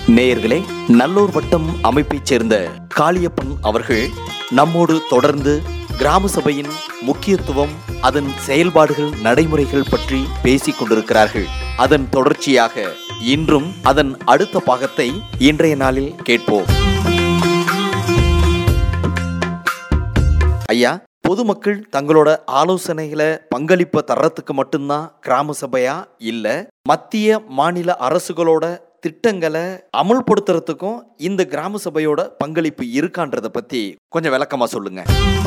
நேயர்களே நல்லூர் வட்டம் அமைப்பைச் சேர்ந்த காளியப்பன் அவர்கள் நம்மோடு தொடர்ந்து கிராம சபையின் முக்கியத்துவம் அதன் செயல்பாடுகள் நடைமுறைகள் பற்றி பேசிக் கொண்டிருக்கிறார்கள் அதன் தொடர்ச்சியாக இன்றும் அதன் அடுத்த பாகத்தை இன்றைய நாளில் கேட்போம் ஐயா பொதுமக்கள் தங்களோட ஆலோசனைகளை பங்களிப்பை தர்றதுக்கு மட்டும்தான் கிராம சபையா இல்ல மத்திய மாநில அரசுகளோட திட்டங்களை அமுல்படுத்துறதுக்கும் இந்த கிராம சபையோட பங்களிப்பு இருக்கான்றத பத்தி கொஞ்சம் விளக்கமா சொல்லுங்க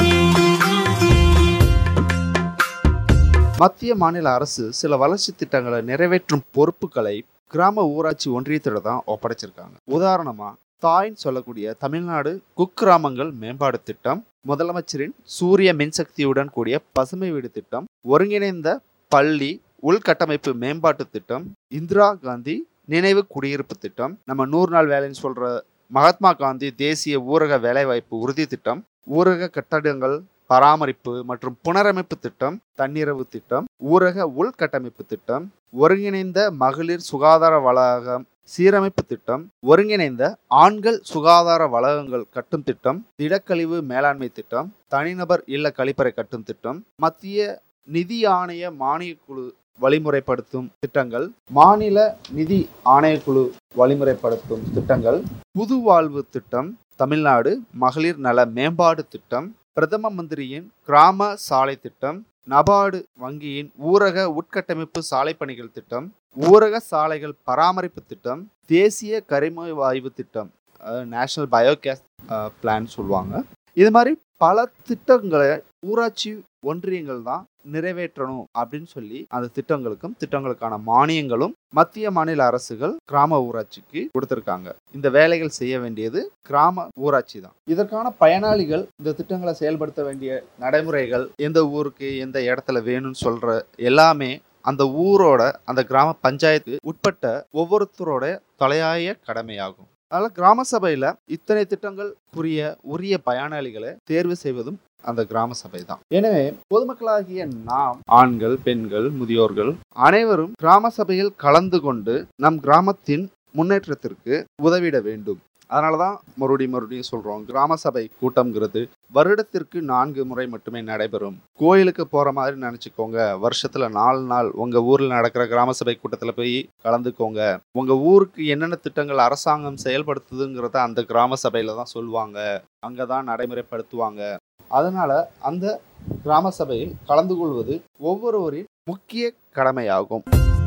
மத்திய மாநில அரசு சில வளர்ச்சி திட்டங்களை நிறைவேற்றும் பொறுப்புகளை கிராம ஊராட்சி ஒன்றியத்திடம் தான் ஒப்படைச்சிருக்காங்க உதாரணமா தாய்ன்னு சொல்லக்கூடிய தமிழ்நாடு குக்கிராமங்கள் மேம்பாடு திட்டம் முதலமைச்சரின் சூரிய மின்சக்தியுடன் கூடிய பசுமை வீடு திட்டம் ஒருங்கிணைந்த பள்ளி உள்கட்டமைப்பு மேம்பாட்டு திட்டம் இந்திரா காந்தி நினைவு குடியிருப்பு திட்டம் நம்ம நூறு நாள் வேலைன்னு சொல்ற மகாத்மா காந்தி தேசிய ஊரக வேலைவாய்ப்பு உறுதி திட்டம் ஊரக கட்டடங்கள் பராமரிப்பு மற்றும் புனரமைப்பு திட்டம் தன்னிறவு திட்டம் ஊரக உள்கட்டமைப்பு திட்டம் ஒருங்கிணைந்த மகளிர் சுகாதார வளாகம் சீரமைப்பு திட்டம் ஒருங்கிணைந்த ஆண்கள் சுகாதார வளாகங்கள் கட்டும் திட்டம் திடக்கழிவு மேலாண்மை திட்டம் தனிநபர் இல்ல கழிப்பறை கட்டும் திட்டம் மத்திய நிதி ஆணைய மானியக்குழு வழிமுறைப்படுத்தும் திட்டங்கள் மாநில நிதி ஆணையக்குழு வழிமுறைப்படுத்தும் திட்டங்கள் புது வாழ்வு திட்டம் தமிழ்நாடு மகளிர் நல மேம்பாடு திட்டம் பிரதம மந்திரியின் கிராம சாலை திட்டம் நபார்டு வங்கியின் ஊரக உட்கட்டமைப்பு சாலை பணிகள் திட்டம் ஊரக சாலைகள் பராமரிப்பு திட்டம் தேசிய கரிம வாயு திட்டம் நேஷனல் பயோகேஸ் பிளான் சொல்லுவாங்க இது மாதிரி பல திட்டங்களை ஊராட்சி ஒன்றியங்கள் தான் நிறைவேற்றணும் அப்படின்னு சொல்லி அந்த திட்டங்களுக்கும் திட்டங்களுக்கான மானியங்களும் மத்திய மாநில அரசுகள் கிராம ஊராட்சிக்கு கொடுத்திருக்காங்க இந்த வேலைகள் செய்ய வேண்டியது கிராம ஊராட்சி தான் இதற்கான பயனாளிகள் இந்த திட்டங்களை செயல்படுத்த வேண்டிய நடைமுறைகள் எந்த ஊருக்கு எந்த இடத்துல வேணும்னு சொல்ற எல்லாமே அந்த ஊரோட அந்த கிராம பஞ்சாயத்து உட்பட்ட ஒவ்வொருத்தரோட தலையாய கடமையாகும் அதனால கிராம சபையில இத்தனை திட்டங்களுக்குரிய உரிய பயனாளிகளை தேர்வு செய்வதும் அந்த கிராம சபை தான் எனவே பொதுமக்களாகிய நாம் ஆண்கள் பெண்கள் முதியோர்கள் அனைவரும் கிராம சபையில் கலந்து கொண்டு நம் கிராமத்தின் முன்னேற்றத்திற்கு உதவிட வேண்டும் அதனால தான் மறுபடியும் மறுபடியும் சொல்கிறோம் கிராம சபை கூட்டம்ங்கிறது வருடத்திற்கு நான்கு முறை மட்டுமே நடைபெறும் கோயிலுக்கு போகிற மாதிரி நினச்சிக்கோங்க வருஷத்தில் நாலு நாள் உங்கள் ஊரில் நடக்கிற கிராம சபை கூட்டத்தில் போய் கலந்துக்கோங்க உங்கள் ஊருக்கு என்னென்ன திட்டங்கள் அரசாங்கம் செயல்படுத்துதுங்கிறத அந்த கிராம சபையில் தான் சொல்லுவாங்க அங்கே தான் நடைமுறைப்படுத்துவாங்க அதனால அந்த கிராம சபையில் கலந்து கொள்வது ஒவ்வொருவரின் முக்கிய கடமையாகும்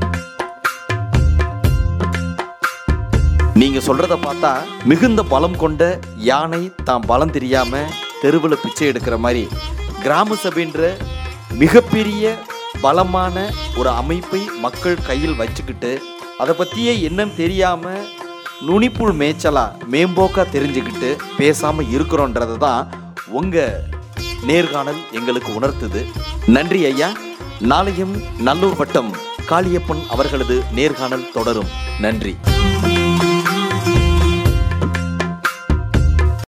நீங்க சொல்றத பார்த்தா மிகுந்த பலம் கொண்ட யானை தான் பலம் தெரியாம தெருவில் பிச்சை எடுக்கிற மாதிரி கிராம சபைன்ற மிகப்பெரிய பலமான ஒரு அமைப்பை மக்கள் கையில் வச்சுக்கிட்டு அதை பற்றியே என்னன்னு தெரியாம நுனிப்புள் மேய்ச்சலா மேம்போக்கா தெரிஞ்சுக்கிட்டு பேசாம இருக்கிறோன்றது தான் உங்க நேர்காணல் எங்களுக்கு உணர்த்துது நன்றி ஐயா நாளையும் நல்லூர் வட்டம் காளியப்பன் அவர்களது நேர்காணல் தொடரும் நன்றி